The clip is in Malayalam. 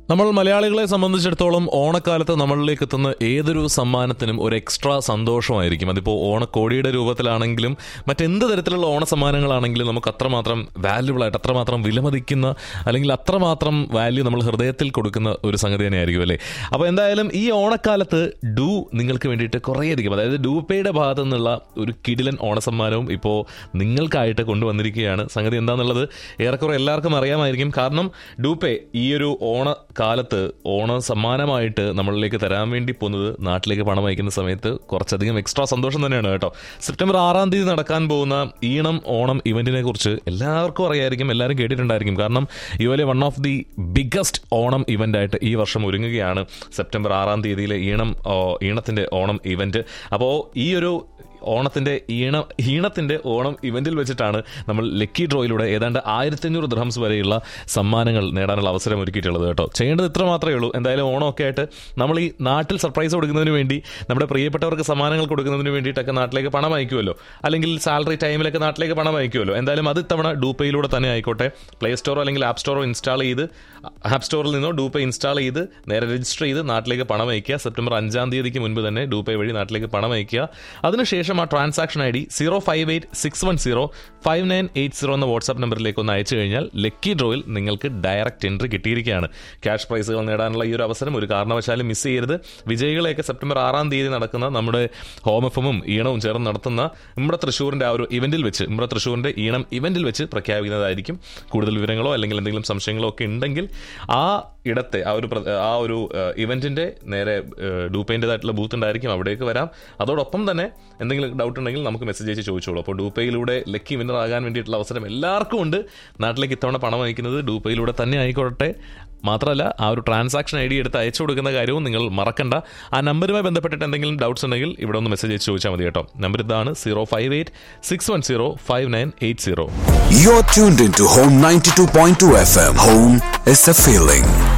നമ്മൾ മലയാളികളെ സംബന്ധിച്ചിടത്തോളം ഓണക്കാലത്ത് നമ്മളിലേക്ക് എത്തുന്ന ഏതൊരു സമ്മാനത്തിനും ഒരു എക്സ്ട്രാ സന്തോഷമായിരിക്കും അതിപ്പോൾ ഓണക്കോടിയുടെ രൂപത്തിലാണെങ്കിലും മറ്റെന്ത് തരത്തിലുള്ള ഓണ സമ്മാനങ്ങളാണെങ്കിലും നമുക്ക് അത്രമാത്രം വാല്യുബിൾ ആയിട്ട് അത്രമാത്രം വിലമതിക്കുന്ന അല്ലെങ്കിൽ അത്രമാത്രം വാല്യൂ നമ്മൾ ഹൃദയത്തിൽ കൊടുക്കുന്ന ഒരു സംഗതി തന്നെയായിരിക്കും അല്ലേ അപ്പോൾ എന്തായാലും ഈ ഓണക്കാലത്ത് ഡു നിങ്ങൾക്ക് വേണ്ടിയിട്ട് കുറേയധികം അതായത് ഡൂപ്പയുടെ ഭാഗത്തു നിന്നുള്ള ഒരു കിടിലൻ ഓണസമ്മാനവും ഇപ്പോൾ നിങ്ങൾക്കായിട്ട് കൊണ്ടുവന്നിരിക്കുകയാണ് സംഗതി എന്താണെന്നുള്ളത് ഏറെക്കുറെ എല്ലാവർക്കും അറിയാമായിരിക്കും കാരണം ഡൂപ്പേ ഈ ഒരു ഓണ കാലത്ത് ഓണ സമ്മാനമായിട്ട് നമ്മളിലേക്ക് തരാൻ വേണ്ടി പോകുന്നത് നാട്ടിലേക്ക് പണം അയക്കുന്ന സമയത്ത് കുറച്ചധികം എക്സ്ട്രാ സന്തോഷം തന്നെയാണ് കേട്ടോ സെപ്റ്റംബർ ആറാം തീയതി നടക്കാൻ പോകുന്ന ഈണം ഓണം ഇവന്റിനെ കുറിച്ച് എല്ലാവർക്കും അറിയായിരിക്കും എല്ലാവരും കേട്ടിട്ടുണ്ടായിരിക്കും കാരണം ഇവരെ one of the biggest Onam event ആയിട്ട് ഈ വർഷം ഒരുങ്ങുകയാണ് സെപ്റ്റംബർ ആറാം തീയതിയിലെ ഈണം ഓ, ഈണത്തിന്റെ ഓണം ഇവന്റ് അപ്പോൾ ഈ ഒരു ഓണത്തിന്റെ ഈണ ഈണത്തിന്റെ ഓണം ഇവന്റിൽ വെച്ചിട്ടാണ് നമ്മൾ ലക്കി ഡ്രോയിലൂടെ ഏതാണ്ട് ആയിരത്തി അഞ്ഞൂറ് ദ്രഹംസ് വരെയുള്ള സമ്മാനങ്ങൾ നേടാനുള്ള അവസരം ഒരുക്കിയിട്ടുള്ളത് കേട്ടോ ചെയ്യേണ്ടത് ഇത്ര മാത്രമേ ഉള്ളൂ എന്തായാലും ഓണമൊക്കെ ആയിട്ട് നമ്മൾ ഈ നാട്ടിൽ സർപ്രൈസ് കൊടുക്കുന്നതിന് വേണ്ടി നമ്മുടെ പ്രിയപ്പെട്ടവർക്ക് സമ്മാനങ്ങൾ കൊടുക്കുന്നതിന് വേണ്ടിയിട്ടൊക്കെ നാട്ടിലേക്ക് പണം അയക്കുമല്ലോ അല്ലെങ്കിൽ സാലറി ടൈമിലൊക്കെ നാട്ടിലേക്ക് പണം അയക്കുമല്ലോ എന്തായാലും അത് ഇത്തവണ ഡൂപ്പയിലൂടെ തന്നെ ആയിക്കോട്ടെ പ്ലേ സ്റ്റോറോ അല്ലെങ്കിൽ ആപ്പ് സ്റ്റോറോ ഇൻസ്റ്റാൾ ചെയ്ത് ആപ്പ് സ്റ്റോറിൽ നിന്നോ ഡൂപ്പേ ഇൻസ്റ്റാൾ ചെയ്ത് നേരെ രജിസ്റ്റർ ചെയ്ത് നാട്ടിലേക്ക് പണം അയക്കുക സെപ്റ്റംബർ അഞ്ചാം തീയതിക്ക് മുൻപ് തന്നെ ഡൂപ്പേ വഴി നാട്ടിലേക്ക് പണം അയക്കുക അതിനുശേഷം ആ transaction I D zero five eight six one zero five nine eight zero എന്ന വാട്സാപ്പ് നമ്പറിലേക്ക് ഒന്ന് അയച്ചു കഴിഞ്ഞാൽ ലക്കി ഡ്രോയിൽ നിങ്ങൾക്ക് ഡയറക്റ്റ് എൻട്രി കിട്ടിയിരിക്കുകയാണ് ക്യാഷ് പ്രൈസുകൾ നേടാനുള്ള ഈ ഒരു അവസരം ഒരു കാരണവശാലും മിസ് ചെയ്യരുത് വിജയികളെയൊക്കെ സെപ്റ്റംബർ ആറാം തീയതി നടക്കുന്ന നമ്മുടെ ഹോം എഫും ഈണവും ചേർന്ന് നടത്തുന്ന നമ്മുടെ തൃശ്ശൂരിന്റെ ആ ഒരു ഇവന്റിൽ വെച്ച് നമ്മുടെ തൃശ്ശൂരിന്റെ ഈണം ഇവന്റിൽ വെച്ച് പ്രഖ്യാപിക്കുന്നതായിരിക്കും കൂടുതൽ വിവരങ്ങളോ അല്ലെങ്കിൽ എന്തെങ്കിലും സംശയങ്ങളോ ഒക്കെ ഉണ്ടെങ്കിൽ ആ ഇടത്തെ ആ ഒരു പ്ര- ആ ഒരു ഇവന്റിന്റെ നേരെ ഡൂപ്പേൻ്റെതായിട്ടുള്ള ബൂത്ത് ഉണ്ടായിരിക്കും അവിടേക്ക് വരാം അതോടൊപ്പം തന്നെ എന്തെങ്കിലും ഡൗട്ട് ഉണ്ടെങ്കിൽ നമുക്ക് മെസ്സേജ് അയച്ച് ചോദിച്ചോളൂ അപ്പോൾ ഡൂപ്പയിലൂടെ ലക്കി വിന്നർ ആകാൻ വേണ്ടിയിട്ടുള്ള അവസരം എല്ലാവർക്കും ഉണ്ട് നാട്ടിലേക്ക് ഇത്തവണ പണം അയക്കുന്നത് ഡൂപ്പയിലൂടെ തന്നെ ആയിക്കോട്ടെ മാത്രമല്ല ആ ഒരു ട്രാൻസാക്ഷൻ ഐ ഡി എടുത്ത് അയച്ചു കൊടുക്കുന്ന കാര്യവും നിങ്ങൾ മറക്കണ്ട ആ നമ്പറുമായി ബന്ധപ്പെട്ടിട്ട് എന്തെങ്കിലും ഡൗട്ട്സ് ഉണ്ടെങ്കിൽ ഇവിടെ ഒന്ന് മെസ്സേജ് അയച്ച് ചോദിച്ചാൽ മതി കേട്ടോ നമ്പർ ഇതാണ് zero five eight six one zero five nine eight zero You're tuned into Home 92.2 FM. Home is a feeling.